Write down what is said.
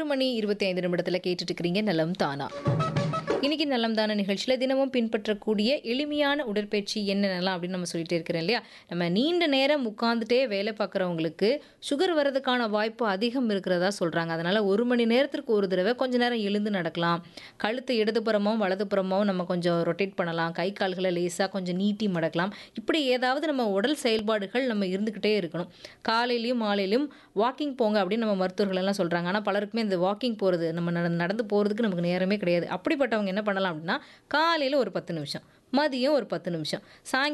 மணி இருபத்தி ஐந்து நிமிடத்தில் கேட்டுட்டு இருக்கிறீங்க நலம் தானா இன்னைக்கு நலம் தான நிகழ்ச்சியில் தினமும் பின்பற்றக்கூடிய எளிமையான உடற்பயிற்சி என்னென்னலாம் அப்படின்னு நம்ம சொல்லிட்டு இருக்கிறோம் இல்லையா நம்ம நீண்ட நேரம் உட்காந்துட்டே வேலை பார்க்குறவங்களுக்கு சுகர் வர்றதுக்கான வாய்ப்பு அதிகம் இருக்கிறதா சொல்கிறாங்க அதனால் ஒரு மணி நேரத்திற்கு ஒரு தடவை கொஞ்ச நேரம் எழுந்து நடக்கலாம் கழுத்து இடதுபுறமோ வலதுபுறமோ நம்ம கொஞ்சம் ரொட்டேட் பண்ணலாம் கை கால்களை லேசாக கொஞ்சம் நீட்டி மடக்கலாம் இப்படி ஏதாவது நம்ம உடல் செயல்பாடுகள் நம்ம இருந்துக்கிட்டே இருக்கணும் காலையிலையும் மாலையிலையும் வாக்கிங் போங்க அப்படின்னு நம்ம மருத்துவர்கள் எல்லாம் சொல்கிறாங்க ஆனால் பலருக்குமே இந்த வாக்கிங் போகிறது நம்ம நட- நடந்து போகிறதுக்கு நமக்கு நேரமே கிடையாது அப்படிப்பட்டவங்க என்ன பண்ணலாம் அப்படின்னா காலையில் ஒரு பத்து நிமிஷம் மதியம் ஒரு பத்து நிமிஷம் சாயங்காலம்